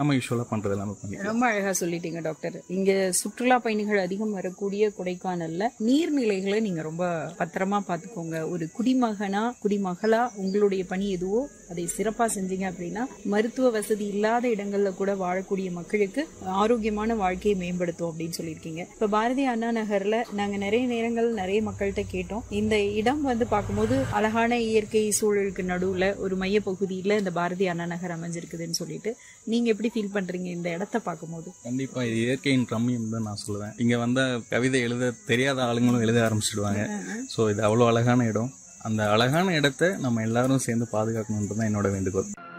நம்ம யூஸ்வலாக பண்ணுறது எல்லாமே பண்ணிக்கலாம் ரொம்ப அழகா சொல்லிட்டீங்க டாக்டர் இங்க சுற்றுலா பயணிகள் அதிகம் வரக்கூடிய கொடைக்கானல்ல நீர்நிலைகளை நீங்க ரொம்ப பத்திரமா பாத்துக்கோங்க ஒரு குடிமகனா குடிமகளா உங்களுடைய பணி எதுவோ அதை சிறப்பா செஞ்சீங்க அப்படின்னா மருத்துவ வசதி இல்லாத இடங்கள்ல கூட வாழக்கூடிய மக்களுக்கு ஆரோக்கியமான வாழ்க்கையை மேம்படுத்தும் அப்படின்னு சொல்லியிருக்கீங்க இப்ப பாரதி அண்ணா நகர்ல நாங்க நிறைய நேரங்கள் நிறைய மக்கள்கிட்ட கேட்டோம் இந்த இடம் வந்து பார்க்கும்போது அழகான இயற்கை சூழலுக்கு நடுவுல ஒரு மைய பகுதியில இந்த பாரதி அண்ணா நகர் அமைஞ்சிருக்குதுன்னு சொல்லிட்டு நீங்க எப்படி ஃபீல் பண்றீங்க இந்த இடத்த பார்க்கும்போது கண்டிப்பாக இது இயற்கையின் ரம்மியம் தான் நான் சொல்லுவேன் இங்கே வந்த கவிதை எழுத தெரியாத ஆளுங்களும் எழுத ஆரம்பிச்சிடுவாங்க ஸோ இது அவ்வளோ அழகான இடம் அந்த அழகான இடத்த நம்ம எல்லாரும் சேர்ந்து பாதுகாக்கணுன்றது தான் என்னோட வேண்டுகோள்